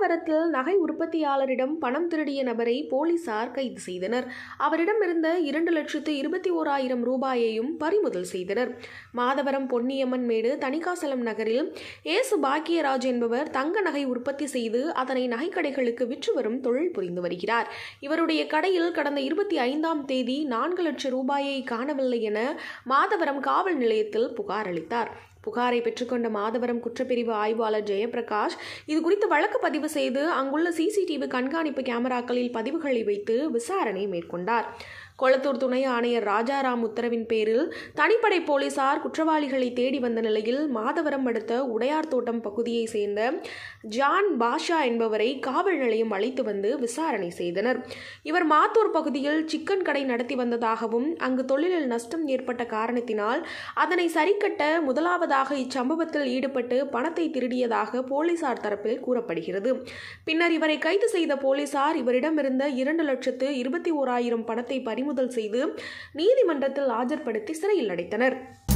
மாதவரத்தில் நகை உற்பத்தியாளரிடம் பணம் திருடிய நபரை போலீசார் கைது செய்தனர் அவரிடம் இருந்த இரண்டு லட்சத்து இருபத்தி ஓராயிரம் ரூபாயையும் பறிமுதல் செய்தனர் மாதவரம் பொன்னியம்மன் மேடு தணிகாசலம் நகரில் ஏசு பாக்கியராஜ் என்பவர் தங்க நகை உற்பத்தி செய்து அதனை நகைக்கடைகளுக்கு விற்று வரும் தொழில் புரிந்து வருகிறார் இவருடைய கடையில் கடந்த இருபத்தி ஐந்தாம் தேதி நான்கு லட்சம் ரூபாயை காணவில்லை என மாதவரம் காவல் நிலையத்தில் புகார் அளித்தார் புகாரை பெற்றுக்கொண்ட மாதவரம் குற்றப்பிரிவு ஆய்வாளர் ஜெயபிரகாஷ் இது குறித்து வழக்கு பதிவு செய்து அங்குள்ள சிசிடிவி கண்காணிப்பு கேமராக்களில் பதிவுகளை வைத்து விசாரணை மேற்கொண்டார் கொளத்தூர் துணை ஆணையர் ராஜாராம் உத்தரவின் பேரில் தனிப்படை போலீசார் குற்றவாளிகளை தேடி வந்த நிலையில் மாதவரம் அடுத்த உடையார் தோட்டம் பகுதியை சேர்ந்த ஜான் பாஷா என்பவரை காவல் நிலையம் அழைத்து வந்து விசாரணை செய்தனர் இவர் மாத்தூர் பகுதியில் சிக்கன் கடை நடத்தி வந்ததாகவும் அங்கு தொழிலில் நஷ்டம் ஏற்பட்ட காரணத்தினால் அதனை சரிக்கட்ட முதலாவதாக இச்சம்பவத்தில் ஈடுபட்டு பணத்தை திருடியதாக போலீசார் தரப்பில் கூறப்படுகிறது பின்னர் இவரை கைது செய்த போலீசார் இவரிடமிருந்த இரண்டு லட்சத்து இருபத்தி ஓராயிரம் பணத்தை பறிமுதல் செய்து நீதிமன்றத்தில் ஆஜர்படுத்தி சிறையில் அடைத்தனர்